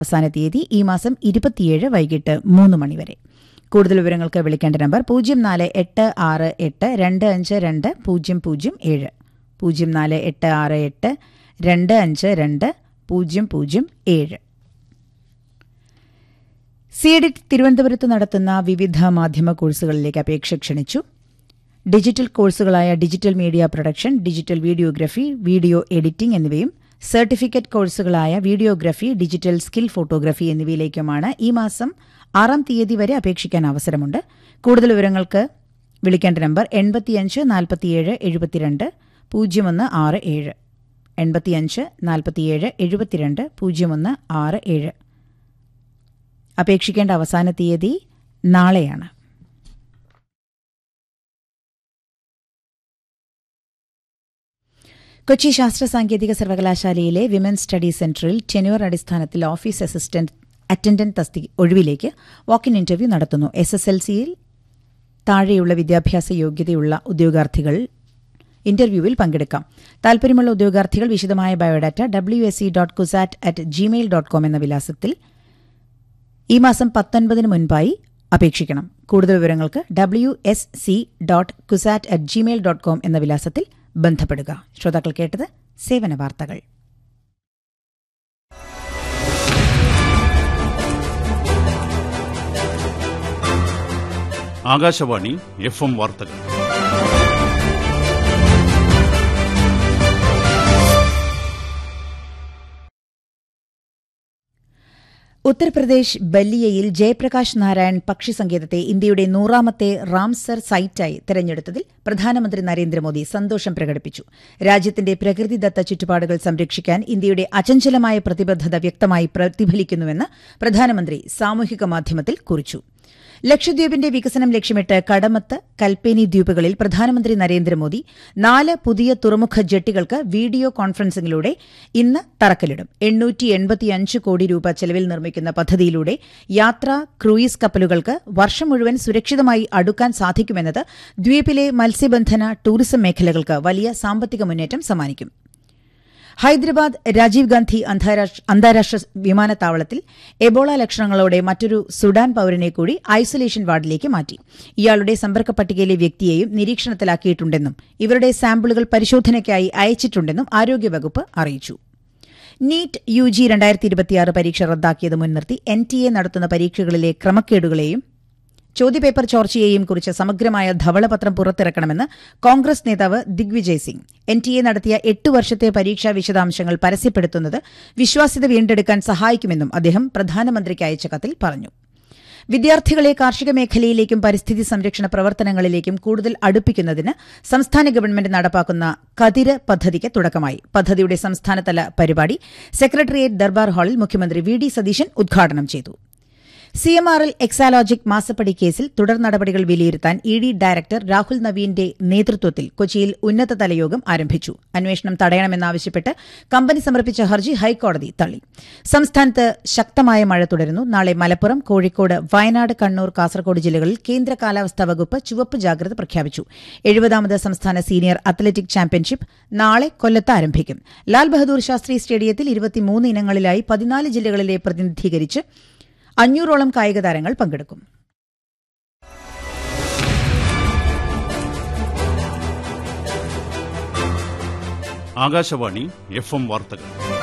അവസാന തീയതി ഈ മാസം ഇരുപത്തിയേഴ് വൈകിട്ട് മൂന്ന് മണിവരെ കൂടുതൽ വിവരങ്ങൾക്ക് വിളിക്കേണ്ട നമ്പർ പൂജ്യം നാല് എട്ട് ആറ് എട്ട് രണ്ട് അഞ്ച് രണ്ട് പൂജ്യം പൂജ്യം ഏഴ് പൂജ്യം നാല് എട്ട് ആറ് എട്ട് രണ്ട് അഞ്ച് രണ്ട് പൂജ്യം പൂജ്യം ഏഴ് സിഎഡിറ്റ് തിരുവനന്തപുരത്ത് നടത്തുന്ന വിവിധ മാധ്യമ കോഴ്സുകളിലേക്ക് അപേക്ഷ ക്ഷണിച്ചു ഡിജിറ്റൽ കോഴ്സുകളായ digital media production digital videography video editing എന്നിവയും സർട്ടിഫിക്കറ്റ് കോഴ്സുകളായ വീഡിയോഗ്രഫി ഡിജിറ്റൽ സ്കിൽ ഫോട്ടോഗ്രഫി എന്നിവയിലേക്കുമാണ് ഈ മാസം ആറാം തീയതി വരെ അപേക്ഷിക്കാൻ അവസരമുണ്ട് കൂടുതൽ വിവരങ്ങൾക്ക് വിളിക്കേണ്ട നമ്പർ എൺപത്തിയഞ്ച് നാൽപ്പത്തിയേഴ് എഴുപത്തിരണ്ട് പൂജ്യം ഒന്ന് ആറ് ഏഴ് എൺപത്തിയഞ്ച് നാൽപ്പത്തിയേഴ് എഴുപത്തിരണ്ട് പൂജ്യം ഒന്ന് ആറ് ഏഴ് അപേക്ഷിക്കേണ്ട അവസാന തീയതി നാളെയാണ് കൊച്ചി ശാസ്ത്ര സാങ്കേതിക സർവകലാശാലയിലെ വിമൻ സ്റ്റഡി സെന്ററിൽ ടെന്യൂർ അടിസ്ഥാനത്തിൽ ഓഫീസ് അസിസ്റ്റന്റ് അറ്റൻഡന്റ് തസ്തി ഒഴിവിലേക്ക് വാക്കിൻ ഇന്റർവ്യൂ നടത്തുന്നു എസ് എസ് എൽ സിയിൽ താഴെയുള്ള വിദ്യാഭ്യാസ യോഗ്യതയുള്ള ഉദ്യോഗാർത്ഥികൾ ഇന്റർവ്യൂവിൽ പങ്കെടുക്കാം താൽപര്യമുള്ള ഉദ്യോഗാർത്ഥികൾ വിശദമായ biodata W S C dot CUSAT at Gmail dot com എന്ന വിലാസത്തിൽ ഈ മാസം പത്തൊൻപതിന് മുൻപായി അപേക്ഷിക്കണം കൂടുതൽ വിവരങ്ങൾക്ക് W S C dot CUSAT at Gmail dot com എന്ന വിലാസത്തിൽ ബന്ധപ്പെടുക ശ്രോതാക്കൾ കേട്ടത് സേവന വാർത്തകൾ ആകാശവാണി എഫ് എം വാർത്തകൾ ഉത്തർപ്രദേശ് ബല്ലിയയിൽ ജയപ്രകാശ് നാരായൺ പക്ഷി സങ്കേതത്തെ ഇന്ത്യയുടെ നൂറാമത്തെ റാംസർ സൈറ്റായി തെരഞ്ഞെടുത്തതിൽ പ്രധാനമന്ത്രി നരേന്ദ്രമോദി സന്തോഷം പ്രകടിപ്പിച്ചു രാജ്യത്തിന്റെ പ്രകൃതിദത്ത ചുറ്റുപാടുകൾ സംരക്ഷിക്കാൻ ഇന്ത്യയുടെ അചഞ്ചലമായ പ്രതിബദ്ധത വ്യക്തമായി പ്രതിഫലിക്കുന്നുവെന്ന് പ്രധാനമന്ത്രി സാമൂഹിക മാധ്യമത്തിൽ കുറിച്ചു ലക്ഷദ്വീപിന്റെ വികസനം ലക്ഷ്യമിട്ട് കടമത്ത് കൽപ്പേനി ദ്വീപുകളിൽ പ്രധാനമന്ത്രി നരേന്ദ്രമോദി നാല് പുതിയ തുറമുഖ ജെട്ടികൾക്ക് വീഡിയോ കോൺഫറൻസിംഗിലൂടെ ഇന്ന് തറക്കല്ലിടും എണ്ണൂറ്റി എൺപത്തിയഞ്ച് കോടി രൂപ ചെലവിൽ നിർമ്മിക്കുന്ന പദ്ധതിയിലൂടെ യാത്രാ ക്രൂയിസ് കപ്പലുകൾക്ക് വർഷം മുഴുവൻ സുരക്ഷിതമായി അടുക്കാൻ സാധിക്കുമെന്നത് ദ്വീപിലെ മത്സ്യബന്ധന ടൂറിസം മേഖലകൾക്ക് വലിയ സാമ്പത്തിക മുന്നേറ്റം സമ്മാനിക്കും ഹൈദരാബാദ് രാജീവ് ഗാന്ധി അന്താരാഷ്ട്ര വിമാനത്താവളത്തിൽ എബോള ലക്ഷണങ്ങളോടെ മറ്റൊരു സുഡാൻ പൌരനെ കൂടി ഐസൊലേഷൻ വാർഡിലേക്ക് മാറ്റി ഇയാളുടെ സമ്പർക്ക പട്ടികയിലെ വ്യക്തിയെയും നിരീക്ഷണത്തിലാക്കിയിട്ടുണ്ടെന്നും ഇവരുടെ സാമ്പിളുകൾ പരിശോധനയ്ക്കായി അയച്ചിട്ടുണ്ടെന്നും ആരോഗ്യവകുപ്പ് അറിയിച്ചു നീറ്റ് യു ജി രണ്ടായിരത്തി ഇരുപത്തിയാറ് പരീക്ഷ റദ്ദാക്കിയത് മുൻനിർത്തി എൻ ടി എ നടത്തുന്ന പരീക്ഷകളിലെ ക്രമക്കേടുകളെയും ചോദ്യപേപ്പർ ചോർച്ചയെയും കുറിച്ച് സമഗ്രമായ ധവളപത്രം പുറത്തിറക്കണമെന്ന് കോൺഗ്രസ് നേതാവ് Digvijay Singh N T A നടത്തിയ എട്ട് വർഷത്തെ പരീക്ഷാ വിശദാംശങ്ങൾ പരസ്യപ്പെടുത്തുന്നത് വിശ്വാസ്യത വീണ്ടെടുക്കാൻ സഹായിക്കുമെന്നും അദ്ദേഹം പ്രധാനമന്ത്രിക്ക് അയച്ച കത്തിൽ പറഞ്ഞു വിദ്യാർത്ഥികളെ കാർഷിക മേഖലയിലേക്കും പരിസ്ഥിതി സംരക്ഷണ പ്രവർത്തനങ്ങളിലേക്കും കൂടുതൽ അടുപ്പിക്കുന്നതിന് സംസ്ഥാന ഗവൺമെന്റ് നടപ്പാക്കുന്ന കതിര് പദ്ധതിക്ക് തുടക്കമായി പദ്ധതിയുടെ സംസ്ഥാനതല പരിപാടി സെക്രട്ടേറിയറ്റ് ദർബാർ ഹാളിൽ മുഖ്യമന്ത്രി വി ഡി സതീശൻ ഉദ്ഘാടനം ചെയ്തു സിഎംആർഎൽ എക്സാലോജിക് മാസപ്പടി കേസിൽ തുടർ നടപടികൾ വിലയിരുത്താൻ ഇ ഡി ഡയറക്ടർ രാഹുൽ നവീന്റെ നേതൃത്വത്തിൽ കൊച്ചിയിൽ ഉന്നതതല യോഗം ആരംഭിച്ചു അന്വേഷണം തടയണമെന്നാവശ്യപ്പെട്ട് കമ്പനി സമർപ്പിച്ച ഹർജി ഹൈക്കോടതി തള്ളി സംസ്ഥാനത്ത് ശക്തമായ മഴ തുടരുന്നു നാളെ മലപ്പുറം കോഴിക്കോട് വയനാട് കണ്ണൂർ കാസർകോട് ജില്ലകളിൽ കേന്ദ്ര കാലാവസ്ഥാ വകുപ്പ് ചുവപ്പ് ജാഗ്രത പ്രഖ്യാപിച്ചു എഴുപതാമത് സംസ്ഥാന സീനിയർ അത്ലറ്റിക് ചാമ്പ്യൻഷിപ്പ് നാളെ കൊല്ലത്ത് ആരംഭിക്കും ലാൽ ബഹദൂർ ശാസ്ത്രി സ്റ്റേഡിയത്തിൽ ഇരുപത്തിമൂന്ന് ഇനങ്ങളിലായി പതിനാല് ജില്ലകളിലെ പ്രതിനിധീകരിച്ച് അഞ്ഞൂറോളം കായിക താരങ്ങൾ പങ്കെടുക്കും ആകാശവാണി എഫ് എം വാർത്തകൾ